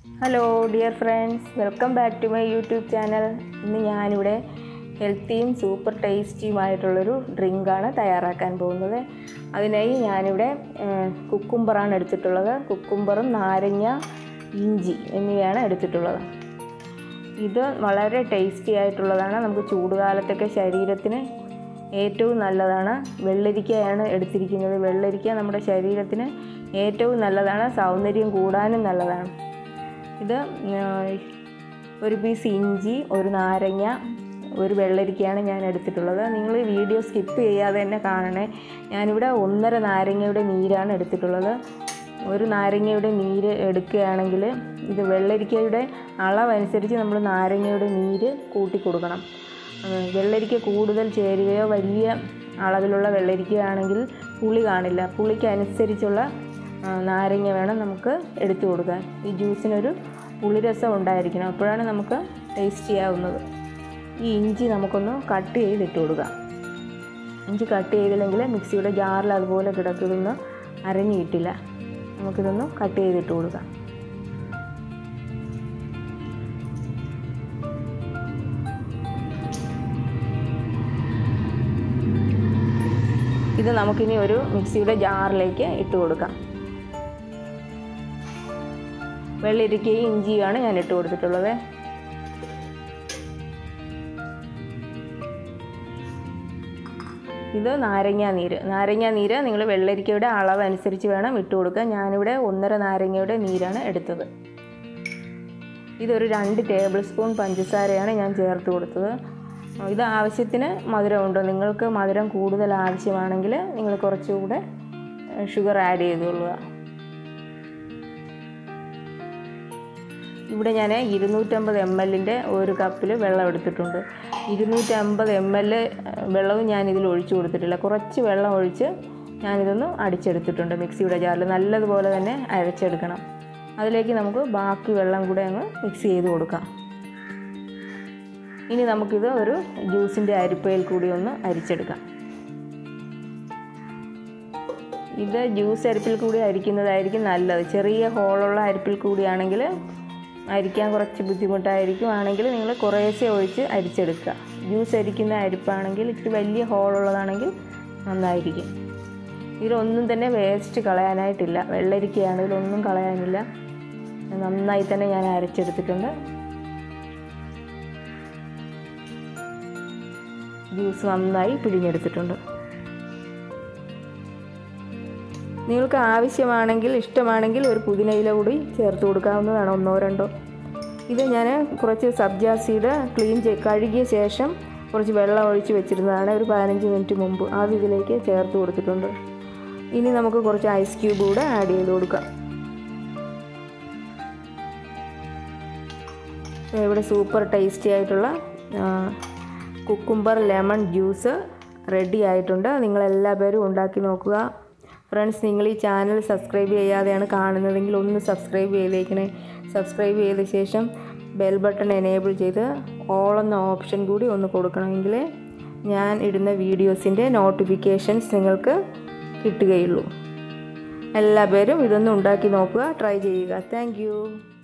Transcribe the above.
hello dear friends welcome back to my YouTube channel ഇന്ന് ഞാനിവിടെ ഹെൽത്തിയും super ടേസ്റ്റിയുമായിട്ടുള്ളൊരു ഡ്രിങ്കാണ് തയ്യാറാക്കാൻ പോകുന്നത് അതിനായി ഞാനിവിടെ ഏഹ്, കുക്കുംബറാണ് എടുത്തിട്ടുള്ളത് കുക്കുംബറും നാരങ്ങ ഇഞ്ചി എന്നിവയാണ് എടുത്തിട്ടുള്ളത് ഇത് വളരെ ടേസ്റ്റി ആയിട്ടുള്ളതാണ് നമുക്ക് ചൂടുകാലത്തൊക്കെ ശരീരത്തിന് ഏറ്റവും നല്ലതാണ് വെള്ളരിക്കയാണ് എടുത്തിരിക്കുന്നത് വെള്ളരിക്ക നമ്മുടെ ശരീരത്തിന് ഏറ്റവും നല്ലതാണ് സൗന്ദര്യം കൂടാനും നല്ലതാണ് ഇത് ആ, ഒരു പീസ് ഇഞ്ചി ഒരു നാരങ്ങ ഒരു വെള്ളരിക്കയാണ് ഞാൻ എടുത്തിട്ടുള്ളത് നിങ്ങൾ ഈ വീഡിയോ സ്കിപ്പ് ചെയ്യാതെ തന്നെ കാണണേ ഞാനിവിടെ ഒന്നര നാരങ്ങയുടെ നീരാണ് എടുത്തിട്ടുള്ളത് ഒരു നാരങ്ങയുടെ നീര് എടുക്കുകയാണെങ്കിൽ ഇത് വെള്ളരിക്കയുടെ അളവനുസരിച്ച് നമ്മൾ നാരങ്ങയുടെ നീര് കൂട്ടി കൊടുക്കണം ആ, വെള്ളരിക്ക കൂടുതൽ ചേരുകയോ വലിയ അളവിലുള്ള വെള്ളരിക്കയാണെങ്കിൽ പുളി കാണില്ല പുളിക്കനുസരിച്ചുള്ള ആ, നാരങ്ങ വേണം നമുക്ക് എടുത്തു കൊടുക്കാൻ ഈ ജ്യൂസിനൊരു പുളിരസം ഉണ്ടായിരിക്കണം അപ്പോഴാണ് നമുക്ക് ടേസ്റ്റ് ചെയ്യാവുന്നത് ഈ ഇഞ്ചി നമുക്കൊന്ന് കട്ട് ചെയ്തിട്ട് കൊടുക്കാം ഇഞ്ചി കട്ട് ചെയ്തില്ലെങ്കിൽ മിക്സിയുടെ ജാറിൽ അതുപോലെ കിടക്കുന്നൊന്ന് അരഞ്ഞു കിട്ടില്ല നമുക്കിതൊന്ന് കട്ട് ചെയ്തിട്ട് കൊടുക്കാം ഇത് നമുക്കിനി ഒരു മിക്സിയുടെ ജാറിലേക്ക് ഇട്ട് കൊടുക്കാം വെള്ളരിക്കയും ഇഞ്ചിയുമാണ് ഞാൻ ഇട്ട് കൊടുത്തിട്ടുള്ളത് ഇത് നാരങ്ങാ നീര് നാരങ്ങാ നീര് നിങ്ങൾ വെള്ളരിക്കയുടെ അളവ് അനുസരിച്ച് വേണം ഇട്ട് കൊടുക്കാൻ ഞാനിവിടെ ഒന്നര നാരങ്ങയുടെ നീരാണ് എടുത്തത് ഇതൊരു രണ്ട് ടേബിൾ സ്പൂൺ പഞ്ചസാരയാണ് ഞാൻ ചേർത്ത് കൊടുത്തത് ഇത് ആവശ്യത്തിന് മധുരമുണ്ട് നിങ്ങൾക്ക് മധുരം കൂടുതൽ ആവശ്യമാണെങ്കിൽ നിങ്ങൾ കുറച്ചുകൂടെ ഷുഗർ ആഡ് ചെയ്തുകൊള്ളുക ഇവിടെ ഞാൻ ഇരുന്നൂറ്റമ്പത് എം എല്ലിൻ്റെ ഒരു കപ്പിൽ വെള്ളം എടുത്തിട്ടുണ്ട് ഇരുന്നൂറ്റമ്പത് എം എൽ വെള്ളവും ഞാൻ ഇതിൽ ഒഴിച്ചു കൊടുത്തിട്ടില്ല കുറച്ച് വെള്ളം ഒഴിച്ച് ഞാനിതൊന്ന് അടിച്ചെടുത്തിട്ടുണ്ട് മിക്സിയുടെ ജാറിൽ നല്ലതുപോലെ തന്നെ അരച്ചെടുക്കണം അതിലേക്ക് നമുക്ക് ബാക്കി വെള്ളം കൂടെ അങ്ങ് മിക്സ് ചെയ്ത് കൊടുക്കാം ഇനി നമുക്കിത് ഒരു ജ്യൂസിൻ്റെ അരിപ്പയിൽ കൂടി ഒന്ന് അരിച്ചെടുക്കാം ഇത് ജ്യൂസ് അരിപ്പിൽ കൂടി അരിക്കുന്നതായിരിക്കും നല്ലത് ചെറിയ ഹോളുള്ള അരിപ്പിൽ കൂടിയാണെങ്കിൽ അരിക്കാൻ കുറച്ച് ബുദ്ധിമുട്ടായിരിക്കും ആണെങ്കിൽ നിങ്ങൾ കുറേശ്ശെ ഒഴിച്ച് അരിച്ചെടുക്കുക ജ്യൂസ് അരിക്കുന്ന അരിപ്പാണെങ്കിൽ ഇത്തിരി വലിയ ഹോളുള്ളതാണെങ്കിൽ നന്നായിരിക്കും ഇതിലൊന്നും തന്നെ വേസ്റ്റ് കളയാനായിട്ടില്ല വെള്ളരിക്കയാണെങ്കിൽ ഒന്നും കളയാനില്ല നന്നായി തന്നെ ഞാൻ അരച്ചെടുത്തിട്ടുണ്ട് ജ്യൂസ് നന്നായി പിഴിഞ്ഞെടുത്തിട്ടുണ്ട് നിങ്ങൾക്ക് ആവശ്യമാണെങ്കിൽ ഇഷ്ടമാണെങ്കിൽ ഒരു പുതിനയില കൂടി ചേർത്ത് കൊടുക്കാവുന്നതാണ് ഒന്നോ രണ്ടോ ഇത് ഞാൻ കുറച്ച് സബ്ജാ സീഡ് ക്ലീൻ ചെയ്ത് കഴുകിയ ശേഷം കുറച്ച് വെള്ളം ഒഴിച്ച് വെച്ചിരുന്നതാണ് ഒരു പതിനഞ്ച് മിനിറ്റ് മുമ്പ് അത് ഇതിലേക്ക് ചേർത്ത് കൊടുത്തിട്ടുണ്ട് ഇനി നമുക്ക് കുറച്ച് ഐസ് ക്യൂബ് കൂടെ ആഡ് ചെയ്ത് കൊടുക്കാം ഇവിടെ സൂപ്പർ ടേസ്റ്റി ആയിട്ടുള്ള കുക്കുംബർ ലെമൺ ജ്യൂസ് റെഡി ആയിട്ടുണ്ട് നിങ്ങളെല്ലാ പേരും ഉണ്ടാക്കി നോക്കുക ഫ്രണ്ട്സ് നിങ്ങൾ ഈ ചാനൽ സബ്സ്ക്രൈബ് ചെയ്യാതെയാണ് കാണുന്നതെങ്കിൽ ഒന്ന് സബ്സ്ക്രൈബ് ചെയ്തേക്കണേ സബ്സ്ക്രൈബ് ചെയ്ത ശേഷം ബെൽ ബട്ടൺ എനേബിൾ ചെയ്ത് ഓൾ എന്ന ഓപ്ഷൻ കൂടി ഒന്ന് കൊടുക്കണമെങ്കിൽ ഞാൻ ഇടുന്ന വീഡിയോസിൻ്റെ നോട്ടിഫിക്കേഷൻസ് നിങ്ങൾക്ക് കിട്ടുകയുള്ളൂ എല്ലാ പേരും ഇതൊന്ന് ഉണ്ടാക്കി നോക്കുക ട്രൈ ചെയ്യുക താങ്ക്